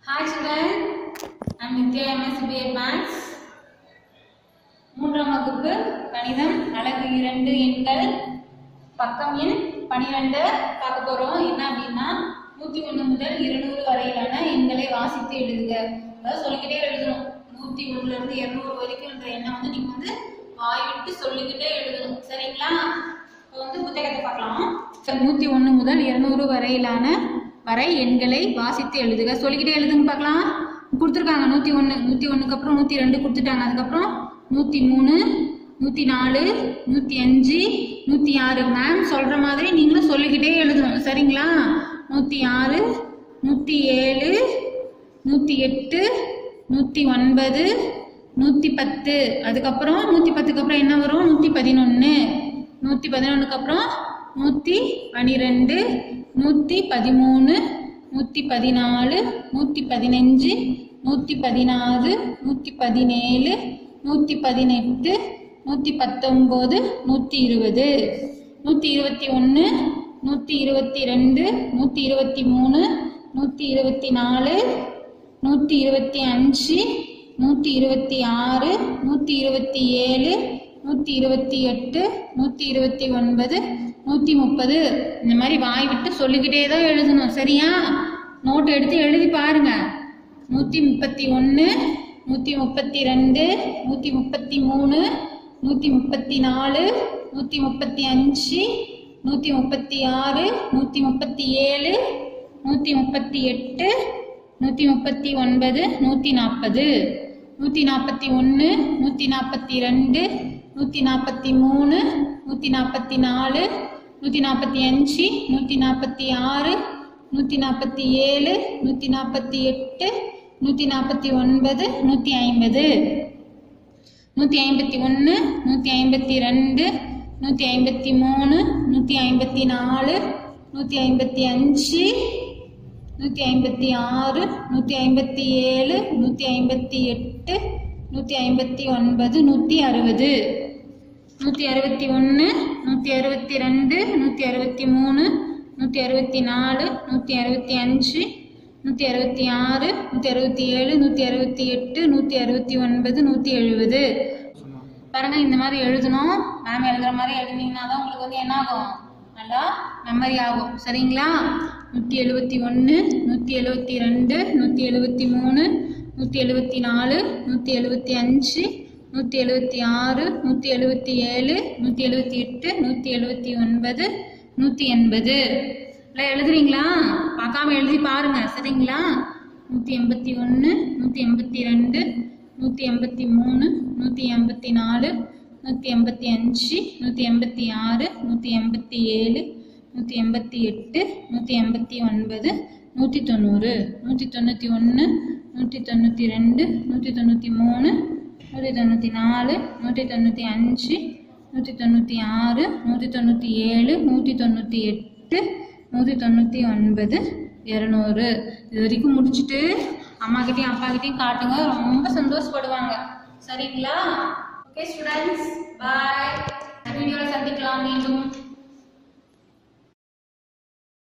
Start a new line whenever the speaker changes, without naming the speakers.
Hi children, I'm Nitya MSBA Maths. மூன்றாம் வகுப்பு கணிதம் அழகு இரண்டு எண்கள் பக்கம் எண் பனிரெண்டு பார்க்க போறோம் என்ன அப்படின்னா நூத்தி ஒண்ணு முதல் இருநூறு வரையிலான எண்களை வாசித்து எழுதுக அதாவது சொல்லிக்கிட்டே எழுதணும் நூத்தி ஒண்ணுல இருந்து இருநூறு வரைக்கும்ன்ற எண்ணை வந்து நீங்க வந்து வாய் விட்டு சொல்லிக்கிட்டே எழுதணும் சரிங்களா இப்போ வந்து புத்தகத்தை பார்க்கலாம் நூத்தி ஒண்ணு முதல் இருநூறு வரையிலான வரை எண்களை வாசித்து எழுதுக சொல்லிக்கிட்டே எழுதுங்க பார்க்கலாம் கொடுத்துருக்காங்க நூற்றி ஒன்று நூற்றி ஒன்றுக்கு அப்புறம் நூற்றி ரெண்டு கொடுத்துட்டாங்க அதுக்கப்புறம் நூற்றி மூணு நூற்றி நாலு நூற்றி அஞ்சு நூற்றி ஆறு மேம் சொல்கிற மாதிரி நீங்களும் சொல்லிக்கிட்டே எழுதணும் சரிங்களா நூற்றி ஆறு நூற்றி ஏழு நூற்றி எட்டு நூற்றி ஒன்பது நூற்றி பத்து அதுக்கப்புறம் நூற்றி பத்துக்கு அப்புறம் என்ன வரும் நூற்றி பதினொன்று நூற்றி பதினொன்றுக்கு அப்புறம் நூற்றி பன்னிரெண்டு நூற்றி பதிமூணு நூற்றி பதினாலு நூற்றி பதினஞ்சு நூற்றி பதினாறு நூற்றி பதினேழு நூற்றி பதினெட்டு நூற்றி பத்தொம்போது நூற்றி இருபது நூற்றி இருபத்தி ஒன்று நூற்றி இருபத்தி ரெண்டு நூற்றி இருபத்தி மூணு நூற்றி இருபத்தி நாலு நூற்றி இருபத்தி அஞ்சு நூற்றி இருபத்தி ஆறு நூற்றி இருபத்தி ஏழு நூற்றி இருபத்தி எட்டு நூற்றி இருபத்தி ஒன்பது நூற்றி முப்பது இந்த மாதிரி வாய் விட்டு சொல்லிக்கிட்டே தான் எழுதணும் சரியா நோட் எடுத்து எழுதி பாருங்க நூற்றி முப்பத்தி ஒன்று நூற்றி முப்பத்தி ரெண்டு நூற்றி முப்பத்தி மூணு நூற்றி முப்பத்தி நாலு நூற்றி முப்பத்தி அஞ்சு நூற்றி முப்பத்தி ஆறு நூற்றி முப்பத்தி ஏழு நூற்றி முப்பத்தி எட்டு நூற்றி முப்பத்தி ஒன்பது நூற்றி நாற்பது நூற்றி நாற்பத்தி ஒன்று நூற்றி நாற்பத்தி ரெண்டு நூற்றி நாற்பத்தி மூணு நூற்றி நாற்பத்தி நாலு நூற்றி நாற்பத்தி அஞ்சு நூற்றி நாற்பத்தி ஆறு நூற்றி நாற்பத்தி ஏழு நூற்றி நாற்பத்தி எட்டு நூற்றி நாற்பத்தி ஒன்பது நூற்றி ஐம்பது நூற்றி ஐம்பத்தி ஒன்று நூற்றி ஐம்பத்தி ரெண்டு நூற்றி ஐம்பத்தி மூணு நூற்றி ஐம்பத்தி நாலு நூற்றி ஐம்பத்தி அஞ்சு நூற்றி ஐம்பத்தி ஆறு நூற்றி ஐம்பத்தி ஏழு நூற்றி ஐம்பத்தி எட்டு நூற்றி ஐம்பத்தி ஒன்பது நூற்றி அறுபது நூற்றி அறுபத்தி ஒன்று நூற்றி அறுபத்தி ரெண்டு நூற்றி அறுபத்தி மூணு நூற்றி அறுபத்தி நாலு நூற்றி அறுபத்தி அஞ்சு நூற்றி அறுபத்தி ஆறு நூற்றி அறுபத்தி ஏழு நூற்றி அறுபத்தி எட்டு நூற்றி அறுபத்தி ஒன்பது நூற்றி எழுபது பாருங்க இந்த மாதிரி எழுதணும் மேம் எழுதுற மாதிரி எழுதினீங்கன்னா தான் உங்களுக்கு வந்து என்ன ஆகும் நல்லா மெமரி ஆகும் சரிங்களா நூற்றி எழுபத்தி ஒன்று நூற்றி எழுபத்தி ரெண்டு நூற்றி எழுபத்தி மூணு நூற்றி எழுபத்தி நாலு நூற்றி எழுபத்தி அஞ்சு நூற்றி எழுபத்தி ஆறு நூற்றி எழுபத்தி ஏழு நூற்றி எழுபத்தி எட்டு நூற்றி எழுபத்தி ஒன்பது நூற்றி எண்பது இல்லை எழுதுறீங்களா பார்க்காம எழுதி பாருங்க சரிங்களா நூற்றி எண்பத்தி ஒன்று நூற்றி எண்பத்தி ரெண்டு நூற்றி எண்பத்தி மூணு நூற்றி எண்பத்தி நாலு நூற்றி எண்பத்தி அஞ்சு நூற்றி எண்பத்தி ஆறு நூற்றி எண்பத்தி ஏழு நூற்றி எண்பத்தி எட்டு நூற்றி எண்பத்தி ஒன்பது நூற்றி தொண்ணூறு நூற்றி தொண்ணூற்றி ஒன்று நூற்றி தொண்ணூற்றி ரெண்டு நூற்றி தொண்ணூற்றி மூணு நூற்றி தொண்ணூற்றி நாலு நூற்றி தொண்ணூற்றி அஞ்சு நூற்றி தொண்ணூற்றி ஆறு நூற்றி தொண்ணூற்றி ஏழு நூற்றி தொண்ணூற்றி எட்டு நூற்றி தொண்ணூற்றி ஒன்பது இரநூறு இது வரைக்கும் முடிச்சுட்டு அம்மாக்கிட்டையும் அப்பாக்கிட்டையும் காட்டுங்க ரொம்ப சந்தோஷப்படுவாங்க சரிங்களா ஓகே ஸ்டூடெண்ட்ஸ் பாய் வீடியோவில் சந்திக்கலாம் மீண்டும்